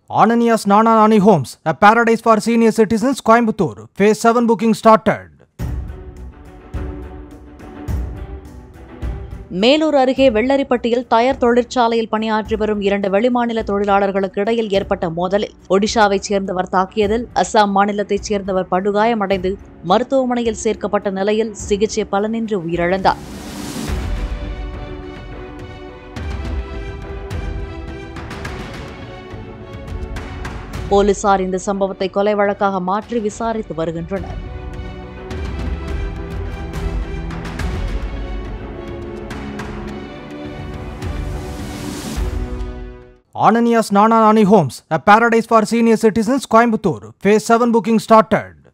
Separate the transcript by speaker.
Speaker 1: Ananias Nana Nani Homes, a paradise for senior citizens, Coimbatore. Phase 7 booking started.
Speaker 2: Melur அருகே வெள்ளரிப்பட்டியில் tyre தொழிற்சாலையில் பணியாற்றி வரும் இரண்டு வெளிமாநில தொழிலாளர்களுக்கு இடையில் ஏற்பட்ட மோதலில் ஒடிஷாவைச் சேர்ந்தவர் தாக்கியதில் அஸ்ஸாம் மாநிலத்தைச் சேர்ந்தவர் படுகாயமடைந்து மருத்துவமனையில் சேர்க்கப்பட்ட நிலையில் சிகிச்சை பலனின்றி உயிரிழந்தார் போலீசார் இந்த சம்பவத்தை கொலை வழக்காக மாற்றி விசாரித்து வருகின்றனர்
Speaker 1: Ananias Nana Nani Homes, a paradise for senior citizens, Coimbatore. Phase 7 booking started.